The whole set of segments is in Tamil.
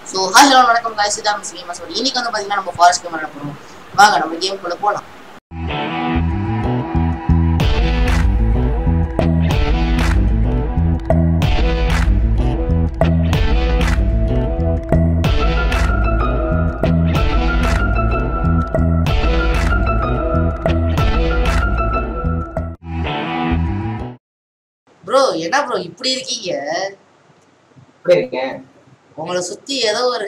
ஸோ ஹாய் ஹலோ வணக்கம் காய்ச்சி தான் மிஸ் சொல்லி இன்னைக்கு வந்து பார்த்தீங்கன்னா நம்ம ஃபாரஸ்ட் கேம் விளையாட போகிறோம் வாங்க நம்ம கேம் குள்ள போகலாம் ப்ரோ என்ன ப்ரோ இப்படி இருக்கீங்க எப்படி இருக்கேன் உங்களை சுத்தி ஏதோ ஒரு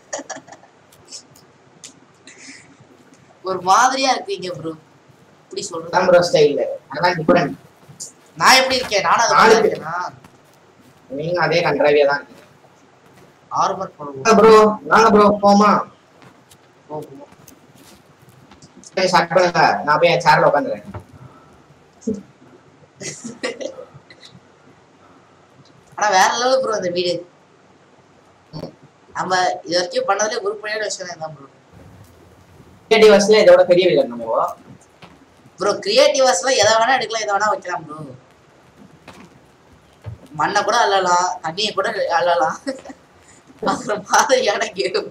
ஒரு மாதிரியா இருக்கீங்க ப்ரோ இப்படி சொல்றது தான் ப்ரோ ஸ்டைல் அதெல்லாம் டிஃபரெண்ட் நான் எப்படி இருக்கேன் நானும் அது மாதிரி இருக்கேனா நீங்க அதே கண்ட்ராவியா தான் இருக்கீங்க ஆர்மர் பண்ணுவோம் ப்ரோ வாங்க ப்ரோ போமா போகும் சரி ஸ்டார்ட் பண்ணுங்க நான் போய் என் சேர்ல உட்காந்துறேன் ஆனா வேற லெவல் ப்ரோ இந்த வீடு நம்ம இது வரைக்கும் பண்ணதுல உருப்படியான விஷயம் தான் ப்ரோ டிவர்ஸ்ல இதோட பெரிய வில்லன் நம்ம ப்ரோ கிரியேட்டிவஸ்லாம் எதை வேணா எடுக்கலாம் எதை வேணா வைக்கலாம் ப்ரோ மண்ணை கூட அள்ளலாம் தண்ணியை கூட அள்ளலாம் அது மாதிரியான கேம்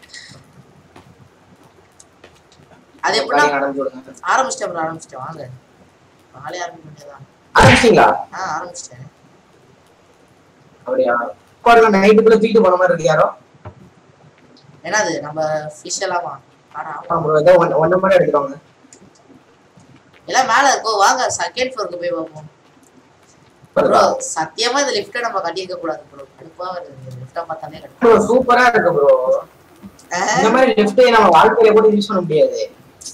அது எப்படின்னா நடந்து விடுங்க ஆரம்பிச்சிட்டேன் ப்ரோ ஆரம்பிச்சிட்டேன் வாங்க நாளே ஆரம்பிக்க வேண்டியதான் ஆரம்பிச்சிங்களா ஆ ஆரம்பிச்சிட்டேன் அப்படியா உட்காருங்க நைட்டுக்குள்ள தூக்கிட்டு போன மாதிரி இருக்கு யாரோ என்னது நம்ம ஃபிஷ் எல்லாமா ஆனா ஆமா. ப்ரோ ஏதோ ஒன் ஒன்னு மட்டும் எடுத்துக்கோங்க எல்லாம் மேல இருக்கோ வாங்க செகண்ட் ஃப்ளோருக்கு போய் பார்ப்போம் ப்ரோ சத்தியமா இந்த லிஃப்ட்டை நம்ம கட்டியிருக்க கூடாது ப்ரோ கடுப்பா வருது இந்த லிஃப்ட்டை பார்த்தாலே கடுப்பா ப்ரோ சூப்பரா இருக்கு ப்ரோ ஆஹ், இந்த மாதிரி லிஃப்ட் நம்ம வாழ்க்கையில கூட யூஸ் பண்ண முடியாது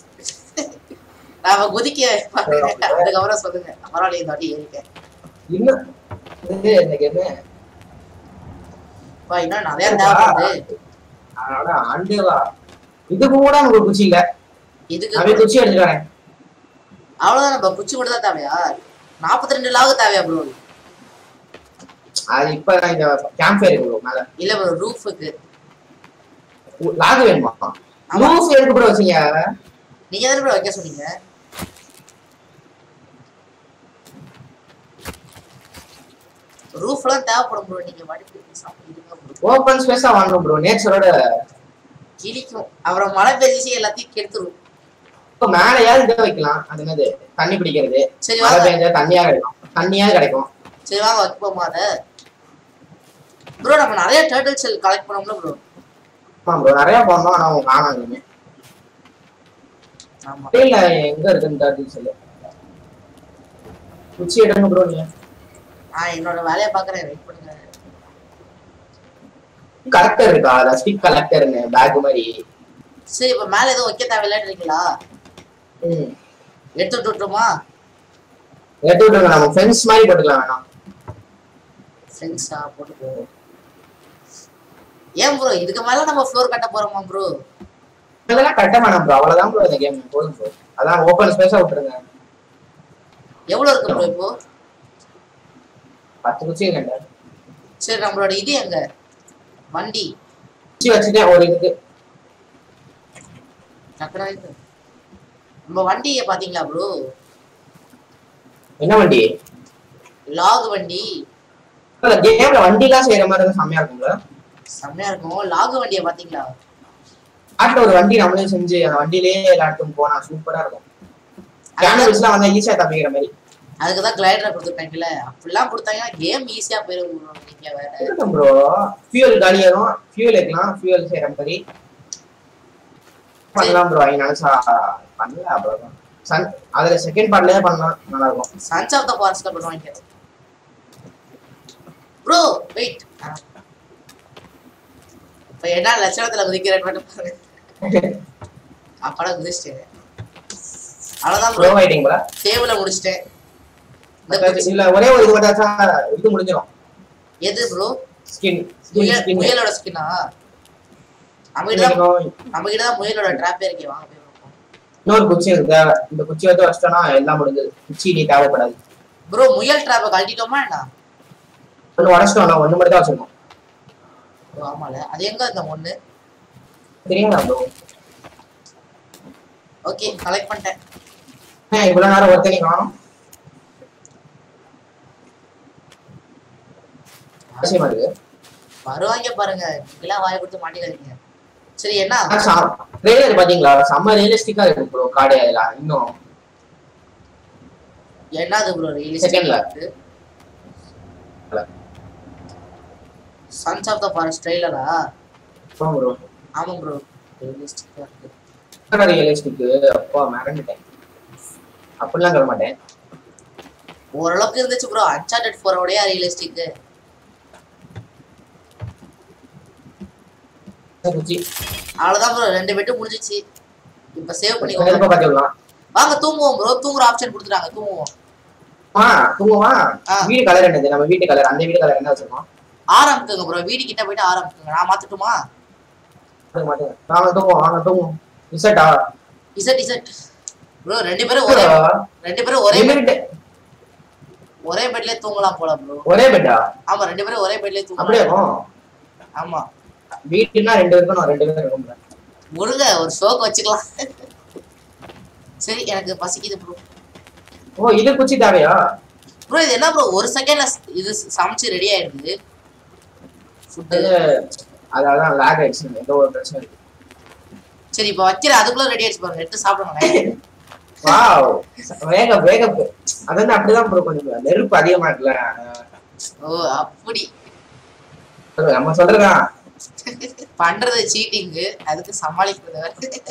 நாம குதிக்க பார்க்கிறேன். அதுக்கப்புறம் சொல்லுங்க பரவாயில்ல இந்த வாட்டி ஏறிட்டேன் இன்னும் இது இந்த கேம் அப்பா, இன்னும் நிறைய தேவைப்படுது அதனால ஆண்டேவா இது கூட நமக்கு குச்சி இல்ல இதுக்கு அவன் குச்சி எடுத்துக்கிறேன் அவ்வளவுதான் நம்ம குச்சி மட்டும் தான் தேவையா நாற்பத்தி ரெண்டு லாகு தேவையா ப்ரோ அது இப்ப இந்த கேம்ப் ஃபயர் ப்ரோ மேல இல்ல ப்ரோ ரூஃபுக்கு லாக் வேணுமா ஆமா. லூஸ் எதுக்கு ப்ரோ வச்சீங்க நீங்க தானே ப்ரோ வைக்க சொன்னீங்க ரூஃப்லாம் தேவைப்படும் ப்ரோ நீங்க வாட்டி சாப்பிடுங்க ப்ரோ ஓப்பன் ஸ்பேஸா வாங்கணும் ப்ரோ நேச்சரோட கிழிக்கும் அப்புறம் மழை பெஞ்சிச்சு எல்லாத்தையும் கெடுத்துரும் இப்போ மேலையாவது இதை வைக்கலாம் அது என்னது தண்ணி பிடிக்கிறது சரி மழை வாங்க பெஞ்சா தண்ணியா கிடைக்கும் தண்ணியாவது கிடைக்கும் சரி வாங்க வைப்போமா அதை ப்ரோ நம்ம நிறைய டேர்ட்டில் செல் கலெக்ட் பண்ணோம்ல ப்ரோ ஆமா ப்ரோ நிறைய போனோம் ஆனா அவங்க காணாங்க ஆமா இல்ல எங்க இருக்குன்னு தட்டி சொல்லு குச்சி எடுங்க ப்ரோ நீங்க நான் என்னோட வேலையை பார்க்குறேன் வெயிட் பண்ணுங்க கலெக்டர் இருக்கா அதான் ஸ்டிக் கலெக்டர்னு பேக் மாதிரி சரி இப்போ மேலே எதுவும் வைக்க தேவையில்லைன்றீங்களா ம் எடுத்து விட்டுட்டுமா எடுத்து விட்டுருங்க நம்ம ஃப்ரெண்ட்ஸ் மாதிரி போட்டுக்கலாம் வேணாம் ஃப்ரெண்ட்ஸா போட்டு போவோம் ஏன் ப்ரோ இதுக்கு மேல நம்ம ஃப்ளோர் கட்ட போறோமா ப்ரோ இதெல்லாம் கட்ட வேணாம் ப்ரோ அவ்வளவுதான் ப்ரோ இந்த கேம் போதும் ப்ரோ அதான் ஓப்பன் ஸ்பேஸா விட்டுருங்க எவ்வளவு இருக்கு ப்ரோ இப்போ பத்து குச்சி கண்டேன் சரி நம்மளோட இது எங்க வண்டி குச்சி வச்சுட்டேன் ஒரு இதுக்கு டக்குனு இருக்கு. நம்ம வண்டியை பாத்தீங்களா ப்ரோ என்ன வண்டி லாக் வண்டி கேம்ல வண்டிலாம் செய்யற மாதிரி இருந்தா செம்மையா இருக்கும்ல செம்மையா இருக்கும் லாக் வண்டியை பாத்தீங்களா காட்டுல ஒரு வண்டி நம்மளே செஞ்சு அந்த வண்டியிலேயே எல்லா இடத்துக்கும் போனா சூப்பரா இருக்கும் கேனல்ஸ்லாம் வந்தா ஈஸியா தப்பிக்கிற மாதிரி அதுக்கு தான் கிளைடர் கொடுத்துருக்காங்கல்ல அப்படிலாம் கொடுத்தாங்கன்னா கேம் ஈஸியா போயிடும் bro. நீங்க வேற இருக்கும் ப்ரோ ஃபியூல் காலியாரும் ஃபியூல் வைக்கலாம் ஃபியூல் செய்யற மாதிரி பண்ணலாம் ப்ரோ அவங்க நினைச்சா பண்ணல அவ்வளவுதான் சன் அதுல செகண்ட் பார்ட்லயே பண்ணலாம் நல்லா இருக்கும் சன்ஸ் ஆஃப் த ஃபாரஸ்ட்ல பண்ணுவாங்க ப்ரோ வெயிட் இப்போ என்ன லட்சணத்துல குதிக்கிறேன்னு மட்டும் பாருங்க அப்படம் குதிச்சிட்டேன் அவ்வளோதான் ப்ரோ ப்ரோ ரைட்டிங் போல டேபிள முடிச்சிட்டேன் இந்த குச்சி- இல்ல ஒரே ஒரு இது மட்டும் இது முடிஞ்சிடும் எது ப்ரோ ஸ்கின் முயல் ஸ்கின் முயலோட ஸ்கின்னா நம்ம கிட்ட தான் நம்ம கிட்ட தான் முயலோட ட்ராப்பே இருக்கே வாங்க போய் பார்ப்போம் இன்னொரு குச்சி இருக்கு தேவை இந்த குச்சி வந்து வச்சிட்டோம்னா எல்லாம் முடிஞ்சது குச்சி நீ தேவைப்படாது ப்ரோ முயல் ட்ராப்பை கழட்டிட்டோமா என்ன ஒண்ணு உடச்சிட்டோம் ஒண்ணு மட்டும் தான் வச்சிருக்கோம் ஓ, ஆமால அது எங்க இந்த ஒண்ணு தெரியுங்களா ப்ரோ ஓகே கலெக்ட் பண்ணிட்டேன் இவ்வளவு நேரம் ஒருத்தனி காணும் அவசியமா இருக்கு வருவாங்க பாருங்க இப்பெல்லாம் வாயை கொடுத்து மாட்டிக்காதீங்க சரி என்ன ட்ரெய்லர் பாத்தீங்களா செம்ம ரியலிஸ்டிக்கா இருக்கு ப்ரோ காடு அதெல்லாம் இன்னும் என்னது ப்ரோ Second ல. Realistic Sons of the Forest ட்ரெய்லரா ப்ரோ ஆமா ப்ரோ ரியலிஸ்டிக்கா இருக்கு ரியலிஸ்டிக் அப்பா மறந்துட்டேன் அப்படிலாம் சொல்ல மாட்டேன் ஓரளவுக்கு இருந்துச்சு ப்ரோ அன்சார்டட் ஃபோரோடய ரியலிஸ்டிக் குச்சி அவ்வளவுதான் ப்ரோ ரெண்டு பெட்டு முடிஞ்சிச்சு இப்ப சேவ் பண்ணிக்கோங்க நெருப்ப பாத்துக்கலாம் வாங்க தூங்குவோம் ப்ரோ தூங்குற ஆப்ஷன் கொடுத்துட்டாங்க தூங்குவோம் ஆ தூங்குவா ஆ. வீடு கலர் என்னது நம்ம வீட்டு கலர் அந்த வீடு கலர் என்ன வச்சிருக்கோம் ஆரம்பிக்குங்க ப்ரோ வீடு கிட்ட போயிட்டு ஆரம்பிக்குங்க நான் மாத்தட்டுமா அது மாட்டேங்க வாங்க தூங்குவோம் வாங்க தூங்குவோம் இசட்டா இசட் இசட் ப்ரோ ரெண்டு பேரும் ஒரே ரெண்டு பேரும் ஒரே bed- ஒரே ஒரே பெட்லயே தூங்கலாம் போல ப்ரோ ஒரே பெட்டா ஆமா ரெண்டு பேரும் ஒரே பெட்லயே அப்படியே தூங்கலாம் இருக்கும் ஆமா வீட்டுனா ரெண்டு இருக்கணும் ரெண்டு பேரும் இருக்கும் முருங்க ஒரு ஷோக்கு வச்சுக்கலாம் சரி எனக்கு பசிக்குது ப்ரோ ஓ இது குச்சி தேவையா ப்ரோ இது என்ன ப்ரோ ஒரு செகண்ட்ல இது சமைச்சு ரெடி ஆயிடுது ஃபுட்டு அது அதான் லேக் ஆயிடுச்சு எந்த ஒரு பிரச்சனை இருக்கு சரி இப்போ வைக்கிற அதுக்குள்ள ரெடி ஆயிடுச்சு பாருங்க எடுத்து சாப்பிடுங்க வாவ் வேக வேக அது வந்து அப்படிதான் ப்ரோ கொஞ்சம் நெருப்பு அதிகமா இருக்குல்ல ஓ அப்படி அது நம்ம சொல்றதான் பண்றது சீட்டிங்கு அதுக்கு சமாளிக்கிறது வேற.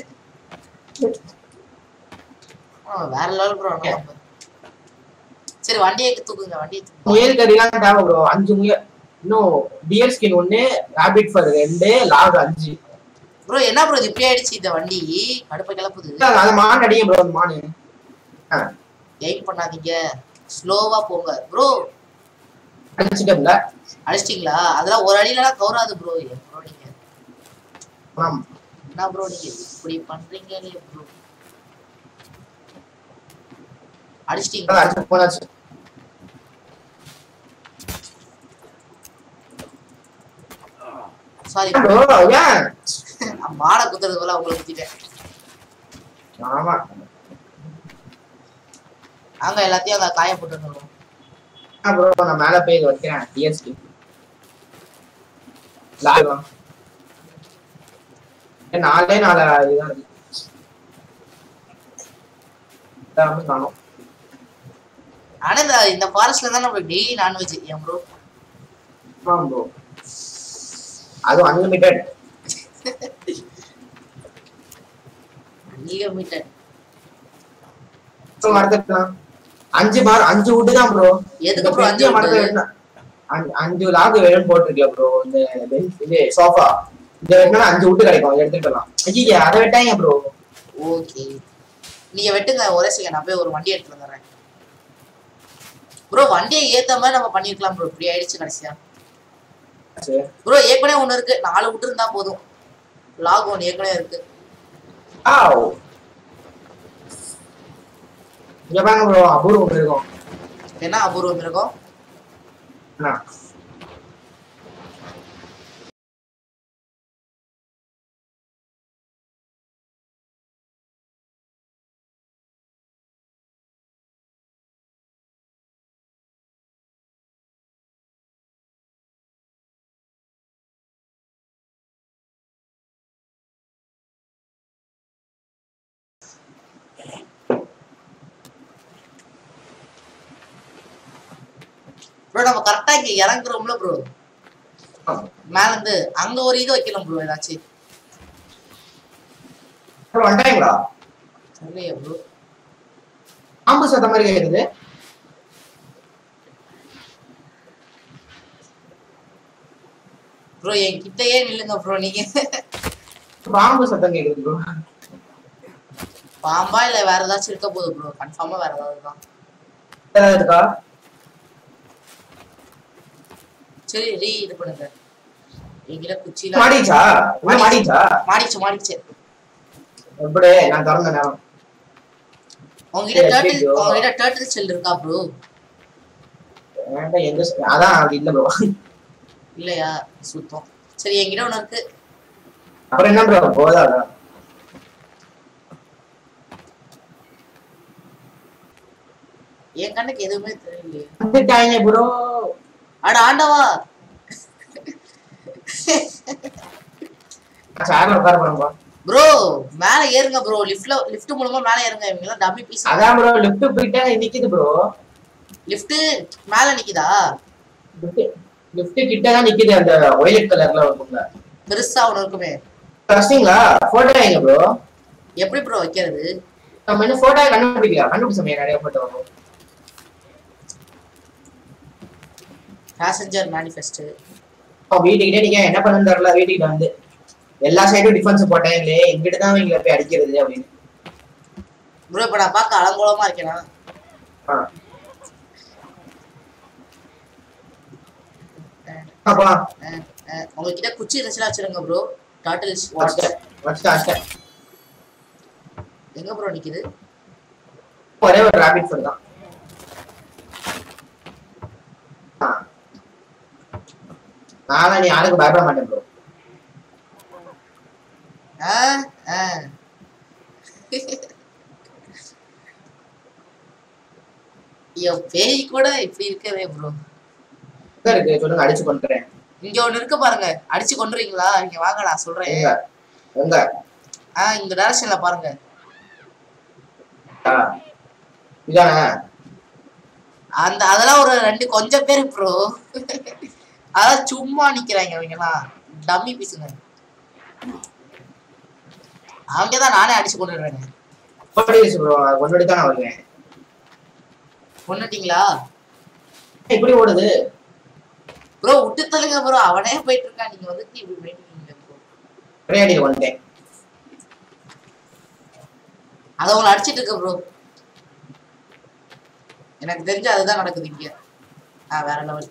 ஆ, வேற லெவல் ப்ரோ சரி வண்டியை தூக்குங்க வண்டியை தூக்குங்க முயல் கறிலாம் தேவை ப்ரோ அஞ்சு முயல் இன்னும் டியர் ஸ்கின் ஒண்ணு ராபிட் ஃபர் ரெண்டு லாக் அஞ்சு ப்ரோ என்ன ப்ரோ இது இப்படி ஆயிடுச்சு இந்த வண்டி கடுப்பை கிளப்புது அது மான் அடிங்க ப்ரோ அந்த மானு ஆ, எயிட் பண்ணாதீங்க ஸ்லோவா போங்க ப்ரோ அடிச்சிட்டோம்ல அடிச்சிட்டீங்களா அதெல்லாம் ஒரு அடியிலலாம் கவராது ப்ரோ ப்ரோ நீங்க ஆமா என்ன ப்ரோ நீங்க இப்படி பண்றீங்களே ப்ரோ அடிச்சிட்டீங்க அதான் அடிச்சு போனாச்சு சாரி ப்ரோ ஏன் மாடை குத்துறது போல உங்களை குத்திட்டேன் ஆமா அங்க எல்லாத்தையும் அங்க காய போட்டு வந்துடுவோம் ப்ரோ நான் மேல போய் இதை வைக்கிறேன் டிஎஸ்டி லாகம் நாலே நாலு இதுதான் இருக்கு இதான் காணும் ஆனா இந்த இந்த ஃபாரஸ்ட்ல தான் நம்மளுக்கு டெய்லி நான்வெஜ் ஏன் ப்ரோ ஆமா ப்ரோ அதுவும் அன்லிமிட்டெட் அன்லிமிட்டட் மறந்துக்கலாம் அஞ்சு மார் அஞ்சு வுட்டு தான் ப்ரோ எதுக்கு ப்ரோ அஞ்சு மரத்தை wood? வெட்டினா- அஞ்சு- அஞ்சு லாக் வேணும்னு போட்டிருக்கல ப்ரோ இந்த bench- இது சோஃபா இந்த வெட்டினா அஞ்சு வுட்டு கிடைக்கும் எடுத்துக்கலாம் ஐயா அதை வெட்டாங்க ப்ரோ ஓகே நீங்க வெட்டுங்க ஒரே செகண்ட் நான் போய் ஒரு வண்டி எடுத்துட்டு வந்துடுறேன் ப்ரோ வண்டியை ஏத்த மாதிரி நம்ம பண்ணிருக்கலாம் ப்ரோ இப்படி ஆயிடுச்சு கடைசியா ப்ரோ ஏற்கனவே ஒண்ணு இருக்கு நாலு விட்டு இருந்தா போதும் லாக் ஒன்று ஏற்கனவே இருக்கு ஆவ் இங்க பாருங்க ப்ரோ அபூர்வம் இருக்கும் என்ன அபூர்வம் இருக்கும் என்ன? ப்ரோ நம்ம கரெக்டா இங்க இறங்குறோம்ல ப்ரோ மேல இருந்து அங்க ஒரு இது வைக்கலாம் ப்ரோ ஏதாச்சும் ப்ரோ வந்துட்டாங்களா இல்லையா ப்ரோ பாம்பு சத்த மாதிரி கேக்குது ப்ரோ என் கிட்டயே நில்லுங்க ப்ரோ நீங்க பாம்பு சத்தம் கேக்குது ப்ரோ பாம்பா இல்ல வேற ஏதாச்சும் இருக்க போகுது ப்ரோ கன்ஃபார்மா வேற ஏதாவது தான் ஏதாவது இருக்கா சரி ரீ இது பண்ணுங்க என்கிட்ட குச்சில மாடிச்சா உள்ள மாடிச்சா மாடிச்சு மாடிச்சு எப்படி நான் திறந்த நேரம் உங்ககிட்ட சரி, டேர்ட்டில் ஐயோ. உங்ககிட்ட டேர்ட்டில் ஷெல் இருக்கா ப்ரோ என்கிட்ட எங்க ஸ்- அதான் அது இல்ல ப்ரோ இல்லையா சுத்தம் சரி என்கிட்ட ஒண்ணு இருக்கு அப்புறம் என்ன ப்ரோ போதாதா என் கண்ணுக்கு எதுவுமே தெரியலையே வந்துட்டாங்க ப்ரோ அட ஆண்டவா நான் சேர்ல உட்கார போறேன்பா ப்ரோ மேல ஏறுங்க ப்ரோ லிஃப்ட்ல லிஃப்ட் மூலமா மேல ஏறுங்க இவங்க எல்லாம் டம்மி பீஸ் அதான் ப்ரோ லிஃப்ட் போயிட்டா நிக்குது ப்ரோ லிஃப்ட் மேல நிக்குதா லிஃப்ட் லிஃப்ட் கிட்ட தான் நிக்குது அந்த ஒயிலட் கலர்ல இருக்குங்க பெருசா ஒண்ணு இருக்குமே கஷ்டங்களா போட்டோ எங்க ப்ரோ எப்படி ப்ரோ வைக்கிறது நம்ம இன்னும் போட்டோ கண்டுபிடிக்கல கண்டுபிடிச்சோமே நிறைய போட்டோ வரும் பேசஞ்சர் மேனிஃபெஸ்ட் இப்போ வீட்டுக்கிட்டே நீங்க என்ன பண்ணு தெரியல வீட்டுக்கிட்ட வந்து எல்லா சைடும் டிஃபென்ஸ் போட்டாங்களே எங்கிட்ட தான் இவங்களை போய் அடிக்கிறது அப்படின்னு ப்ரோ இப்ப நான் பார்க்க அலங்கோலமா இருக்கேனா ஆ. அப்பலாம் அஹ், அஹ், உங்ககிட்ட குச்சி இருந்துச்சுன்னா வச்சிருங்க ப்ரோ டாட்டில்ஸ் வச்சிட்டேன் வச்சிட்டேன் வச்சிட்டேன் எங்க ப்ரோ நிக்குது ஒரே ஒரு ராபிட் ஃபுட் தான் ஆ. நானும் நீ யாருக்கு பயப்பட மாட்டேன் ப்ரோ ஆ ஆ ஐயோ பேய் கூட இப்படி இருக்கவே ப்ரோ எங்க இருக்கு சொல்லுங்க அடிச்சு கொண்டுறேன் இங்க ஒண்ணு இருக்கு பாருங்க அடிச்சு கொண்டுறீங்களா இங்க வாங்க நான் சொல்றேன் எங்க எங்க ஆ இந்த டைரக்ஷன்ல பாருங்க ஆ. இதானே அந்த அதெல்லாம் ஒரு ரெண்டு கொஞ்சம் பேர் ப்ரோ அதான் சும்மா நிக்கிறாங்க அவங்கலாம் டம்மி பீஸுங்க அவங்க தான் நானே அடிச்சு கொண்டுடுறேங்க போலீஸ் ப்ரோ கொண்டு தான் நான் வருவேன் கொண்டுட்டீங்களா இப்படி ஓடுது ப்ரோ விட்டு தள்ளுங்க ப்ரோ அவனே போயிட்டு இருக்கான் நீங்க வந்துட்டு இப்படி போயிட்டு ப்ரோ ஒரே அடியில் வந்துட்டேன் அதை உங்களை அடிச்சிட்டு இருக்க ப்ரோ எனக்கு தெரிஞ்சு அதுதான் நடக்குது இங்க ஆ வேற லெவல்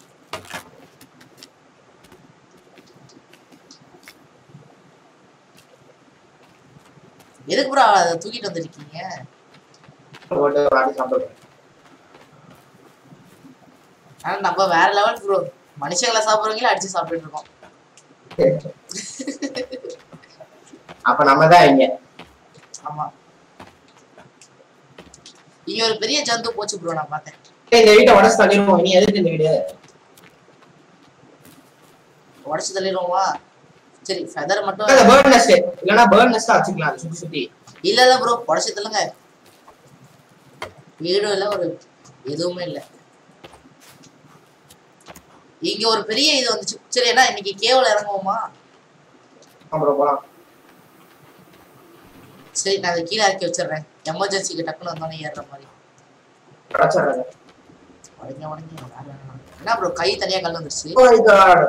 எதுக்கு ப்ரோ அதை தூக்கிட்டு வந்திருக்கீங்க போட்டு வாட்டி சாப்பிடுவேன் ஆனா நம்ம வேற லெவல் ப்ரோ மனுஷங்களை சாப்பிடுறவங்களே அடிச்சு சாப்பிட்டுட்டு இருக்கோம் அப்ப நம்ம தான் இங்க ஆமா இங்க ஒரு பெரிய ஜந்து போச்சு ப்ரோ நான் பார்த்தேன் ஏய், இந்த வீட்டை உடச்சு தள்ளிடுவோம் இனி எதுக்கு இந்த வீடு உடச்சு தள்ளிடுவோமா சரி ஃபெதர் மட்டும் பேர்ட் நெஸ்ட் இல்லைன்னா பேர்ட் நெஸ்ட் வச்சுக்கலாம் அது சுத்தி சுத்தி இல்ல இல்ல ப்ரோ உடச்சு தள்ளுங்க வீடும் இல்ல ஒரு எதுவுமே இல்ல இங்க ஒரு பெரிய இது வந்துச்சு சரி என்ன இன்னைக்கு கேவல இறங்குவோமா அப்புறம் போலாம் சரி நான் அதை கீழே இறக்கி வச்சிடுறேன் எமர்ஜென்சிக்கு டக்குன்னு வந்தோடனே ஏறுற மாதிரி உடச்சிடுறது உடனே உடனே வேற வேணாம். என்ன ப்ரோ கை தனியா கல் வந்துருச்சு Oh my God.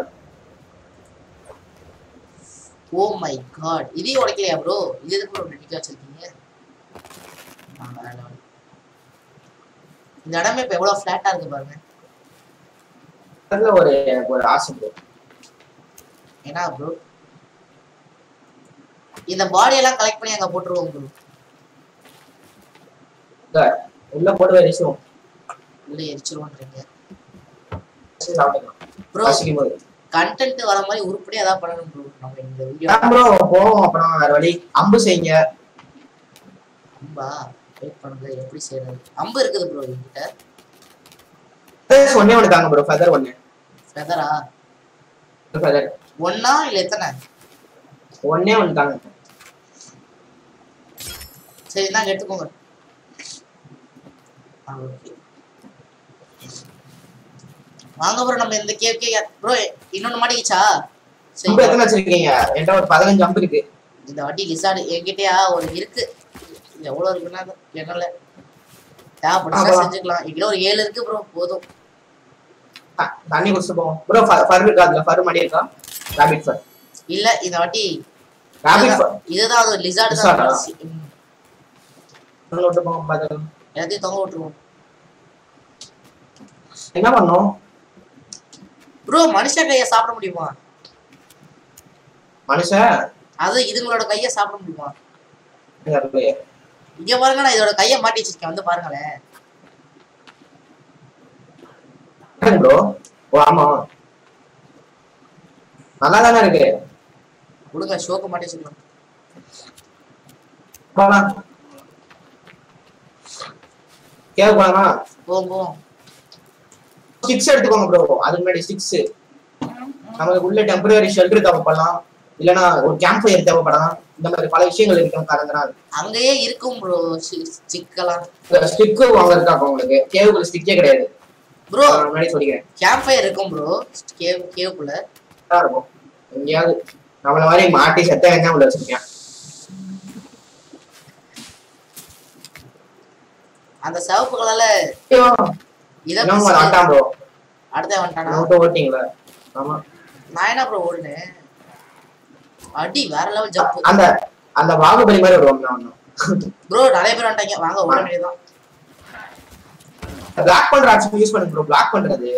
Oh my God இதையும் உடைக்கலையா ப்ரோ இது எதுக்கு ப்ரோ நிக்க வச்சிருக்கீங்க ஆ, வேற level. இந்த இடமே இப்ப எவ்வளவு ஃபிளாட்டா இருக்கு பாருங்க அதுல ஒரு எனக்கு ஒரு ஆசை bro. ஏன்னா ப்ரோ இந்த பாடி எல்லாம் கலெக்ட் பண்ணி அங்க போட்டுருவோம் ப்ரோ இங்க, உள்ள போட்டு வரிசோம் உள்ள எரிச்சிருவோன்றீங்க சாப்பிட்டுக்கலாம் ப்ரோ பசிக்கும் போது கண்டென்ட் வர மாதிரி உருப்படியா தான் பண்ணணும் ப்ரோ நம்ம இந்த வீடியோ அதான் ப்ரோ போவோம் அப்புறம் வேற வழி அம்பு செய்யுங்க அம்பா வெயிட் பண்ணுங்க எப்படி செய்யறது அம்பு இருக்குது ப்ரோ என்கிட்ட Feathers ஒண்ணே ஒண்ணு தாங்க ப்ரோ ஃபெதர் ஒண்ணு ஃபெதரா ஃபெதர் ஒன்னா இல்ல எத்தனை ஒண்ணே ஒண்ணு தாங்க சரி இந்தாங்க எடுத்துக்கோங்க ஆ, okay. வாங்க ப்ரோ நம்ம இந்த கேவ் கே ப்ரோ இன்னொன்னு மாட்டிக்கிச்சா சரி அம்பு எத்தனை வச்சிருக்கீங்க என்கிட்ட ஒரு பதினஞ்சு அம்பு இருக்கு இந்த வாட்டி லிசார்டு என்கிட்டயா ஒரு இருக்கு எவ்வளவு இருக்குன்னா என்னால தேவைப்படுச்சா ஆமா. செஞ்சுக்கலாம் என்கிட்ட ஒரு ஏழு இருக்கு ப்ரோ போதும் த- தண்ணி குடிச்சு போவோம் ப்ரோ ஃபர் இருக்கா அதுல ஃபர் மாடி இருக்கா ராபிட் ஃபர் இல்ல இந்த வாட்டி ராபிட் ஃபர் இதுதான் இதுதான் அது லிசார்டு Lizard ஆ? தான் ம், விட்டு போவோம் பார்த்துக்கலாம் எல்லாத்தையும் தொங்க விட்டுருவோம் என்ன பண்ணோம் ப்ரோ மனுஷன் கையை சாப்பிட முடியுமா மனுஷன் அது இதுங்களோட கையை சாப்பிட முடியுமா தெரியலையே. இங்க பாருங்க நான் இதோட கையை மாட்டி வச்சிருக்கேன் வந்து பாருங்களேன் ப்ரோ ஓ ஆமா நல்லா தானே இருக்கு கொடுங்க ஷோக்கு மாட்டி வச்சுக்கலாம் போலாம் கேட்க போலாமா போவோம் போவோம் ஸ்டிக்ஸ் எடுத்துக்கோங்க ப்ரோ அதுக்கு முன்னாடி ஸ்டிக்ஸ் நமக்கு உள்ள டெம்பரரி ஷெல்டர் தேவைப்படலாம் இல்லைன்னா ஒரு கேம்ப் ஃபயர் தேவைப்படலாம் இந்த மாதிரி பல விஷயங்கள் இருக்கும் காரணத்தினால் அங்கேயே இருக்கும் ப்ரோ சிக்கலாம் ஸ்டிக்கு வாங்குறதுக்காக உங்களுக்கு கேவுக்குள்ள ஸ்டிக்கே கிடையாது ப்ரோ நான் முன்னாடி சொல்லிக்கிறேன் கேம்ப் ஃபயர் இருக்கும் ப்ரோ கேவ் கேவுக்குள்ள கரெக்டா இருக்கும் எங்கேயாவது நம்மள மாதிரி மாட்டி செத்த வெஞ்சா உள்ள வச்சிருக்கேன் அந்த சிவப்பு கலர்ல ஐயோ, இதை இன்னும் ஒரு ஆட்டாம் ப்ரோ அடுத்த வந்துட்டானா நோட்டு ஓட்டிங்களா ஆமா நான் என்ன ப்ரோ ஓடுனேன் அடி வேற லெவல் ஜம்ப் அந்த அந்த பாகுபலி மாதிரி ஒரு ஒண்ணு ஒண்ணு ப்ரோ நிறைய பேர் வந்துட்டாங்க வாங்க ஓட வேண்டியதுதான் பிளாக் பண்ற ஆப்ஷன் யூஸ் பண்ணுங்க ப்ரோ பிளாக் பண்றது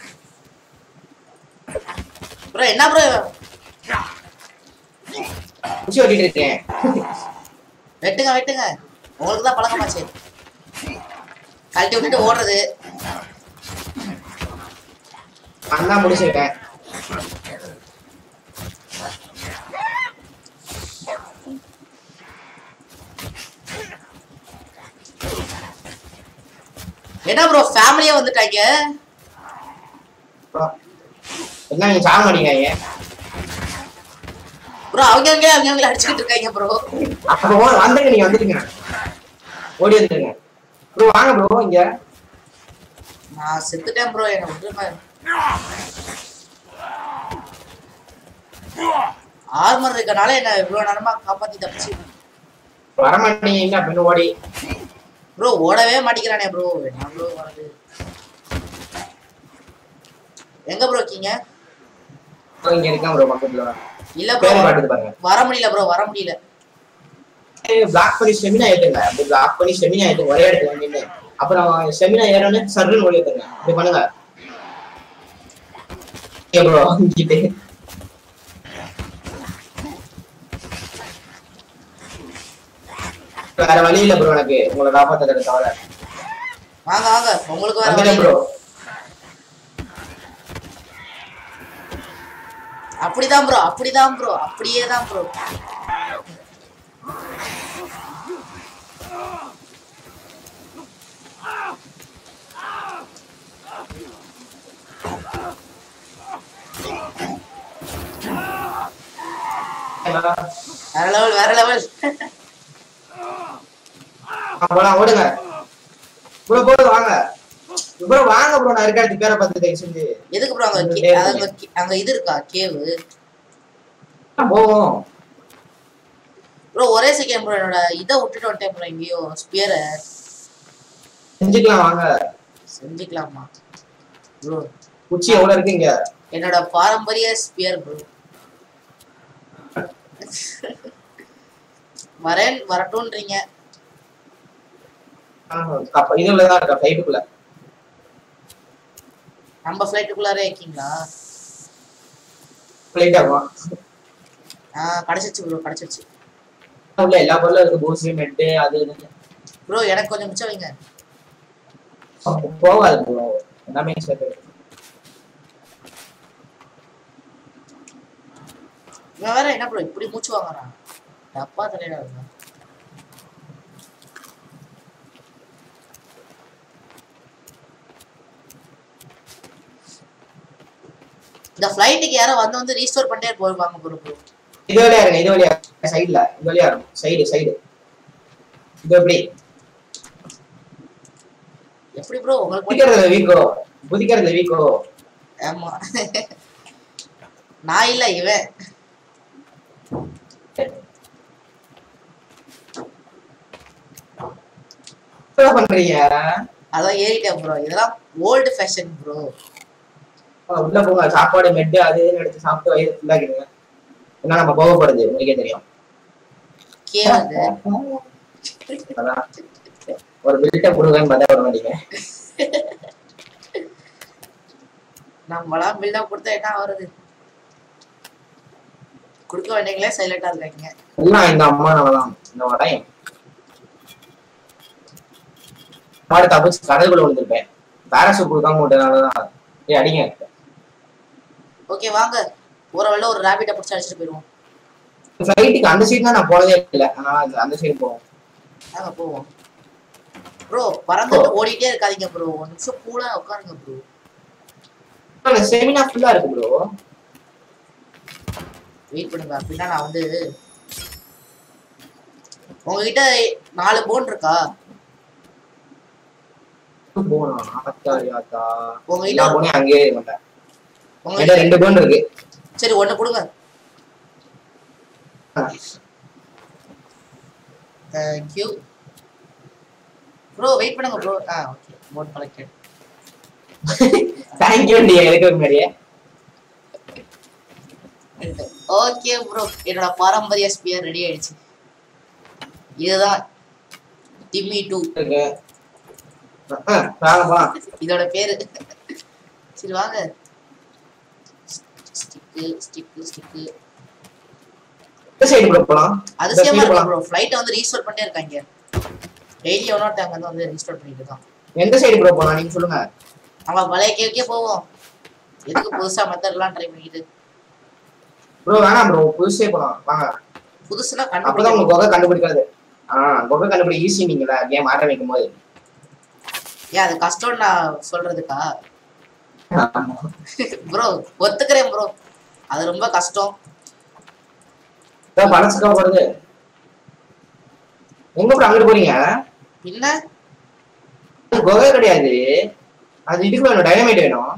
ப்ரோ என்ன ப்ரோ குச்சி ஓட்டிட்டு இருக்கேன் வெட்டுங்க வெட்டுங்க உங்களுக்கு தான் பழக்கமாச்சு கழட்டி விட்டுட்டு ஓடுறது நான் தான் முடிச்சிருக்கேன் என்ன ப்ரோ ஃபேமிலியே வந்துட்டாங்க ப்ரோ, என்ன நீங்க சாக மாட்டீங்க ப்ரோ அவங்க அவங்க அவங்க அவங்கள அடிச்சுக்கிட்டு இருக்காங்க ப்ரோ அப்போ வந்துருங்க நீங்க வந்துருங்க ஓடி வந்துருங்க ப்ரோ வாங்க ப்ரோ இங்க நான் செத்துட்டேன் ப்ரோ என்ன விட்டுருங்க ஆர்மர் இருக்கனால என்ன இவ்வளவு நேரமா காப்பாத்தி தப்பிச்சு வர மாட்டீங்க அப்படின்னு ஓடி ப்ரோ ஓடவே மாட்டேங்கிறானே ப்ரோ என்ன ப்ரோ வரது எங்க ப்ரோ இருக்கீங்க ப்ரோ இங்க இருக்கேன் ப்ரோ பக்கத்துல இல்ல ப்ரோ பேர் காட்டுது பாருங்க வர முடியல ப்ரோ வர முடியல பிளாக் பண்ணி செமினா ஏத்துங்க அப்படி பிளாக் பண்ணி செமினா ஏத்துங்க ஒரே இடத்துல நின்று அப்புறம் செமினா ஏறோன்னு சர்ன்னு ஓடி ஏத்துங்க இப்படி பண்ணுங்க ப்ரோ இங்கிட்டு வேற வழி இல்ல ப்ரோ எனக்கு உங்களை காப்பாத்துறது தவிர வாங்க வாங்க உங்களுக்கு வேற வந்துட்டேன் வழி ப்ரோ அப்படிதான் ப்ரோ அப்படிதான் ப்ரோ அப்படியே தான் ப்ரோ வேற லெவல் வேற லெவல் போலாம் ஓடுங்க ப்ரோ போடு வாங்க ப்ரோ வாங்க ப்ரோ நான் இருக்க இடத்துக்கு பேரை பார்த்து தயவு செஞ்சு எதுக்கு ப்ரோ அங்க அங்க கே- கேவ் அங்க கே- அங்க இது இருக்கா கேவு போவோம் ப்ரோ ஒரே செகண்ட் ப்ரோ என்னோட இதை விட்டுட்டு வந்துட்டேன் ப்ரோ எங்கேயோ ஸ்பியரை செஞ்சுக்கலாம் வாங்க செஞ்சுக்கலாமா ப்ரோ குச்சி எவ்வளவு இருக்கு இங்க என்னோட பாரம்பரிய ஸ்பியர் ப்ரோ வரேன் வரட்டும்ன்றீங்க அப்ப இதுலதான் இருக்கா ஃபிளைட்டுக்குள்ள நம்ம ஃப்ளைட்டுக்குள்ளாரே இருக்கீங்களா ஃபிளைட் ஆகும் ஆ கிடைச்சிச்சு ப்ரோ கிடைச்சிச்சு உள்ள எல்லா பொருளும் இருக்கு பூசி மெட்டு அது இது ப்ரோ எனக்கு கொஞ்சம் மிச்சம் வைங்க போகாது ப்ரோ எல்லாமே சேர்த்து இவன் வேற என்ன ப்ரோ இப்படி மூச்சு வாங்குறான் தப்பா தலையில இருந்தா இந்த ஃப்ளைட்டுக்கு யாரோ வந்து வந்து ரீஸ்டோர் பண்ணிட்டே போயிருப்பாங்க ப்ரோ ப்ரோ இது வழியா இருங்க இது வழியா சைடுல இது வழியா இருக்கும் சைடு சைடு இது எப்படி எப்படி ப்ரோ உங்களுக்கு மட்டும் குதிக்கிறதுல வீக்கோ குதிக்கிறதுல வீக்கோ ஆமா நான் இல்ல இவன் என்ன பண்றீங்க அதான் ஏறிட்டேன் ப்ரோ இதெல்லாம் ஓல்டு ஃபேஷன் ப்ரோ ஆ, உள்ள போங்க சாப்பாடு மெட்டு அது இதுன்னு எடுத்து சாப்பிட்டு வயிறு ஃபுல்லாக்கிடுங்க ஏன்னா நம்ம போக போறது உங்களுக்கே தெரியும் கே வந்து அதான் ஒரு பில்ட்டை கொடுங்கன்னு பார்த்தா விட மாட்டீங்க நம்மளாம் பில்டப் கொடுத்தா என்ன வருது கொடுக்க வேண்டியங்களே சைலண்டா இருக்காங்க எல்லாம் இந்த அம்மா தான் இந்த வடையும் மாடு தப்பிச்சு கடலுக்குள்ள விழுந்திருப்பேன் பேரசூட் கொடுக்காம விட்டதுனாலதான் ஏய் அடிங்க ஓகே வாங்க போற வழியில ஒரு ரேபிட்ட பிடிச்சி அடிச்சிட்டு போயிருவோம் ஃபிளைட்டுக்கு அந்த சைடு தான் நான் போனதே இல்லை அதனால அந்த- அந்த சைடு போவோம் வாங்க போவோம் ப்ரோ பறந்துட்டு ஓடிட்டே இருக்காதீங்க ப்ரோ ஒரு நிமிஷம் கூட உட்காருங்க ப்ரோ செமினா ஃபுல்லா இருக்கு ப்ரோ வெயிட் பண்ணுங்க அப்படின்னா நான் வந்து உங்ககிட்ட நாலு போன் இருக்கா போகணும் ஆத்தா யாத்தா உங்ககிட்ட எல்லா போனே அங்கேயே மாட்டேன் உங்ககிட்ட என்கிட்ட ரெண்டு போன் இருக்கு சரி ஒண்ணு கொடுங்க தேங்க்யூ ப்ரோ வெயிட் பண்ணுங்க ப்ரோ ஆ ஓகே போட் கலெக்டட் தேங்க்யூ நீ எடுக்க முன்னாடியே ஓகே ப்ரோ என்னோட பாரம்பரிய ஸ்பியர் ரெடி ஆயிடுச்சு இதுதான் டிம்மி டூ இருக்கு ஆ, வாங்க போலாம் இதோட பேரு சரி வாங்க ஸ்டிக்கு ஸ்டிக்கு ஸ்டிக்கு இந்த சைடு கூட போலாம் அதிசயமா இந்த side இருக்கு போலாம். ப்ரோ ஃப்ளைட்டை வந்து ரீஸ்டோர் பண்ணிட்டே இருக்காங்க டெய்லி எவனோ ஒருத்தவங்க வந்து வந்து ரீஸ்டோர் பண்ணிட்டு இருக்கான் எந்த சைடு ப்ரோ போலாம் நீங்க சொல்லுங்க நம்ம பழைய கேக்கே போவோம் எதுக்கு புதுசா மெத்தட்லாம் ட்ரை பண்ணிக்கிட்டு ப்ரோ வேணாம் ப்ரோ புதுசே போலாம் வாங்க புதுசுனா அப்பதான் கண்டுபிடிக்க உங்களுக்கு குகை கண்டுபிடிக்காது ஆ குகை கண்டுபிடி ஈஸி நீங்களா கேம் ஆரம்பிக்கும் போது ஏன் அது கஷ்டம்னு நான் சொல்றதுக்கா ப்ரோ ஒத்துக்கிறேன் ப்ரோ அது ரொம்ப கஷ்டம் இதான் பழசுக்கா வருது எங்க ப்ரோ அங்கிட்டு போறீங்க என்ன அது குகை கிடையாது அது இதுக்கு வேணும் டைனமைட் வேணும்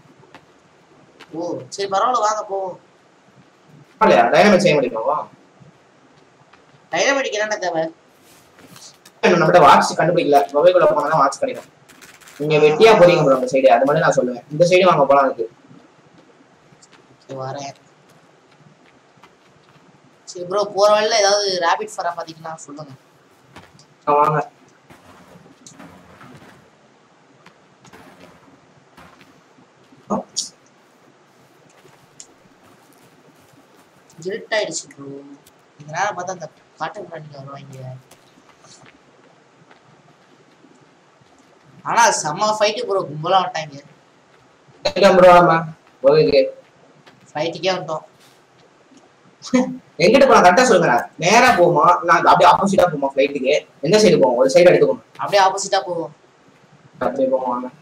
ஓ சரி பரவாயில்ல வாங்க போவோம் இல்லையா டைனமைட் செய்ய முடியுமா டைனமெடிக் என்னென்ன தேவை வேணும் நம்மகிட்ட வாட்ச் கண்டுபிடிக்கல குகைக்குள்ள போனா தான் வாட்ச் கிடைக்கும் நீங்க வெட்டியா போறீங்க ப்ரோ அந்த சைடு அது மட்டும் நான் சொல்லுவேன் இந்த சைடு வாங்க போலாம் இருக்கு சரி வரேன் சரி ப்ரோ போற வழியில ஏதாவது ரேபிட் ஃபரா பாத்தீங்கன்னா சொல்லுங்க ஆ, வாங்க இருட்டாயிடுச்சு ப்ரோ இந்த நேரம் பார்த்தா அந்த காட்டு பிராணிங்க வருவாங்க ஆனா செம்ம ஃபைட்டு ப்ரோ கும்பலா வந்துட்டாங்க ப்ரோ ஆமா குகைக்கு ஃபைட்டுக்கே வந்துட்டோம் எங்கிட்ட போலாம் கரெக்டா சொல்லுங்க நேரா போமா நான் அப்படியே ஆப்போசிட்டா போமா ஃபிளைட்டுக்கு எந்த சைடு போவோம் ஒரு சைடு எடுத்துக்கோங்க அப்படியே ஆப்போசிட்டா போவோம் அப்படியே போவோம் வாங்க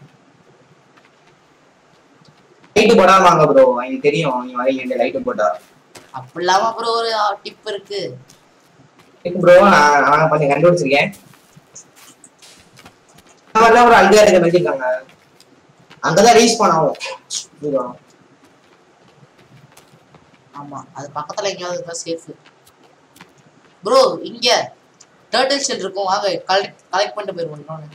லைட்டு போடாம வாங்க ப்ரோ எனக்கு தெரியும் நீ வரீங்க லைட்டு போட்டா அப்படி இல்லாம ப்ரோ ஒரு டிப் இருக்கு ப்ரோ நான் நான் கொஞ்சம் கண்டுபிடிச்சிருக்கேன் இந்த மாதிரிலாம் ஒரு அல்கா இருக்க வச்சிருக்காங்க அங்கதான் ரீச் பண்ணாவும் இதுவா? ஆமா அது பக்கத்துல எங்கேயாவது இருந்தா சேஃப் ப்ரோ இங்க டர்ட்டில் ஷெல் இருக்கும் வாங்க கலெக்ட் கலெக்ட் பண்ணிட்டு போயிருவோம் இன்னொன்னு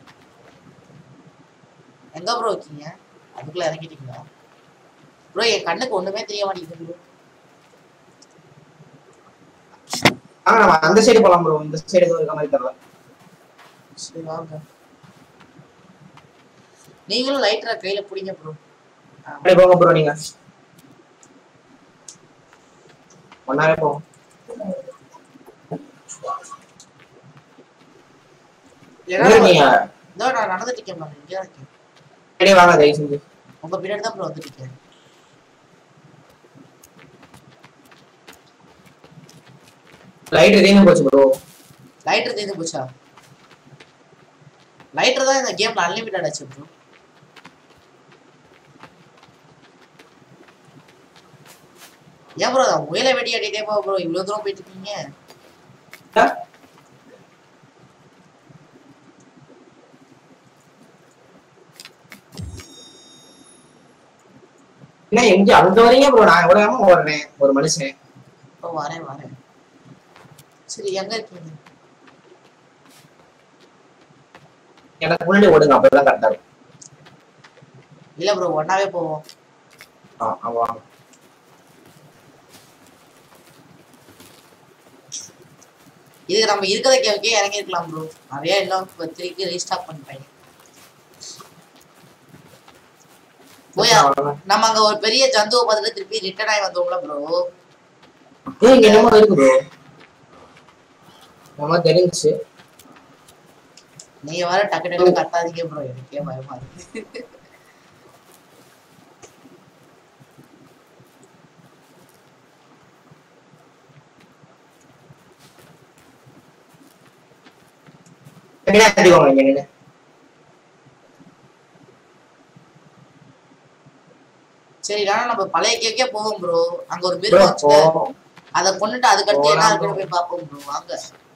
எங்க ப்ரோ இருக்கீங்க அதுக்குள்ள இறங்கிட்டீங்களா ப்ரோ என் கண்ணுக்கு ஒண்ணுமே தெரிய மாட்டேங்குது ப்ரோ ஆனா நம்ம அந்த சைடு போலாம் ப்ரோ இந்த சைடு எதுவும் இருக்க மாதிரி தெரியல சரி வாங்க நீங்களும் லைட்டரா கையில பிடிங்க ப்ரோ அப்படியே போங்க ப்ரோ நீங்க ஒன்னாவே போவோம் எங்க இருக்கீங்க இதோ நான் நடந்துட்டு இருக்கேன் பாருங்க இங்கே இருக்கேன் அப்படியே வாங்க தயவு செஞ்சு உங்க பின்னாடி தான் ப்ரோ வந்துட்டு இருக்கேன் லைட் எதையும் போச்சு ப்ரோ லைட்டர் தீர்ந்து போச்சா லைட்டர் தான் இந்த கேம்ல அன்லிமிட்டட் ஆச்சு ப்ரோ ஏன் ப்ரோ முயலை வெடி அடிட்டே போ ப்ரோ இவ்வளவு தூரம் போயிட்டு இருக்கீங்க என்ன எங்க அங்க வரீங்க ப்ரோ நான் எவ்வளவு நேரமா ஓடுறேன் ஒரு மனுஷன் ஓ வரேன் வரேன் சரி எங்க இருக்கீங்க எனக்கு முன்னாடி ஓடுங்க அப்பதான் கரெக்டா இருக்கும் இல்ல ப்ரோ ஒன்னாவே போவோம் ஆ, ஆமா இதுக்கு நம்ம இருக்கிற கேமுக்கே இறங்கிருக்கலாம் ப்ரோ நிறைய இன்னும் இப்போ திருப்பி ரீஸ்டாக் பண்ணிட்டாங்க போயா நம்ம அங்க ஒரு பெரிய ஜந்துவை பார்த்துட்டு திருப்பி ரிட்டர்ன் ஆகி வந்தோம்ல ப்ரோ ஏய், இங்க என்னமோ இருக்கு ப்ரோ நம்ம தெரிஞ்சுச்சு நீங்க வேற டக்கு டக்கு கத்தாதீங்க ப்ரோ எனக்கே பயமா இருக்கு பின்னாடி வாங்க இங்க நின்னு சரி ஆனா நம்ம பழைய கேக்கே போவோம் ப்ரோ அங்க ஒரு ப்ரோ மிருகம் வச்சுக்க போவோம் அதை கொண்டுட்டு அதுக்கடுத்து என்ன போலாம் இருக்குன்னு bro. போய் பார்ப்போம் ப்ரோ வாங்க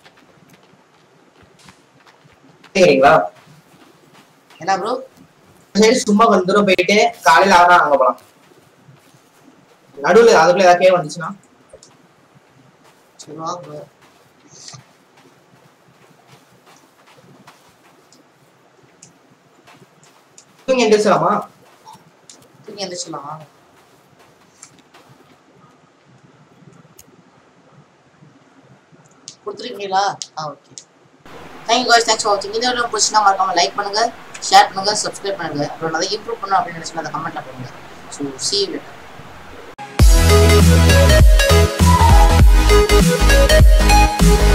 கேக்குறீங்களா என்ன ப்ரோ சரி சும்மா கொஞ்ச தூரம் போயிட்டு காலையில ஆனா அங்க போலாம் நடுவுல அதுக்குள்ள ஏதாவது கேவ் வந்துச்சுன்னா சரி வா ப்ரோ தூங்கி எந்திரிச்சலாமா தூங்கி எந்திரிச்சிடலாம் வாங்க கொடுத்துருக்கீங்களா ஆ okay thank you guys thanks for வாட்சிங் இந்த வீடியோ பிடிச்சினா மறக்காம லைக் பண்ணுங்க ஷேர் பண்ணுங்க சப்ஸ்கிரைப் பண்ணுங்க அப்புறம் நிறைய இம்ப்ரூவ் பண்ணணும் அப்படின்னு நினைச்சுன்னா அதை கமெண்ட்ல பண்ணுங்க ஸோ சி யூ